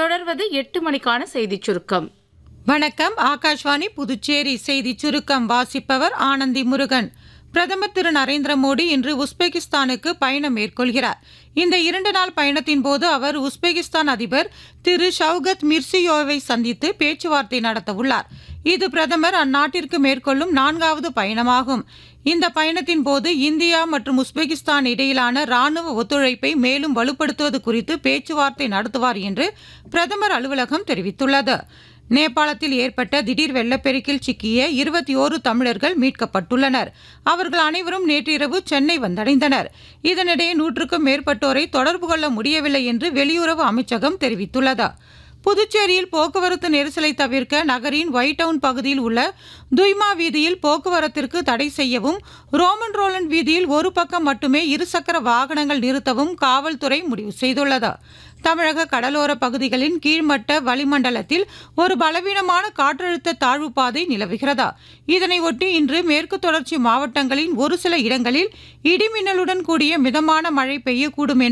தொடர்வது எட்டு மணிக்கான செய்திச் சுருக்கம் வணக்கம் ஆகாஷ்வாணி புதுச்சேரி செய்தி சுருக்கம் வாசிப்பவர் ஆனந்தி முருகன் பிரதமர் திரு நரேந்திர மோடி இன்று உஸ்பெகிஸ்தானுக்கு பயணம் மேற்கொள்கிறார் இந்த இரண்டு நாள் பயணத்தின் போது அவர் உஸ்பெகிஸ்தான் அதிபர் திரு ஷவுகத் மிர்சியோவை சந்தித்து பேச்சுவார்த்தை நடத்த உள்ளார் இது பிரதமர் அந்நாட்டிற்கு மேற்கொள்ளும் நான்காவது பயணமாகும் இந்த பயணத்தின் போது இந்தியா மற்றும் உஸ்பெகிஸ்தான் இடையிலான ராணுவ ஒத்துழைப்பை மேலும் வலுப்படுத்துவது குறித்து பேச்சுவார்த்தை நடத்துவார் என்று பிரதமர் அலுவலகம் தெரிவித்துள்ளது நேபாளத்தில் ஏற்பட்ட திடீர் வெள்ளப்பெருக்கில் சிக்கிய இருபத்தி ஓரு தமிழர்கள் மீட்கப்பட்டுள்ளனர் அவர்கள் அனைவரும் நேற்றிரவு சென்னை வந்தடைந்தனர் இதனிடையே நூற்றுக்கும் மேற்பட்டோரை தொடர்பு கொள்ள முடியவில்லை என்று வெளியுறவு அமைச்சகம் தெரிவித்துள்ளது புதுச்சேரியில் போக்குவரத்து நெரிசலை தவிர்க்க நகரின் ஒயிட் டவுன் பகுதியில் உள்ள துய்மா வீதியில் போக்குவரத்திற்கு தடை செய்யவும் ரோமன் ரோலண்ட் வீதியில் ஒரு பக்கம் மட்டுமே இருசக்கர வாகனங்கள் நிறுத்தவும் காவல்துறை முடிவு செய்துள்ளது தமிழக கடலோர பகுதிகளின் கீழ்மட்ட வளிமண்டலத்தில் ஒரு பலவீனமான காற்றழுத்த தாழ்வு பாதை நிலவுகிறதா இதனை ஒட்டி இன்று மேற்கு தொடர்ச்சி மாவட்டங்களின் ஒரு சில இடங்களில் இடிமின்னலுடன் கூடிய மிதமான மழை பெய்யக்கூடும் என்று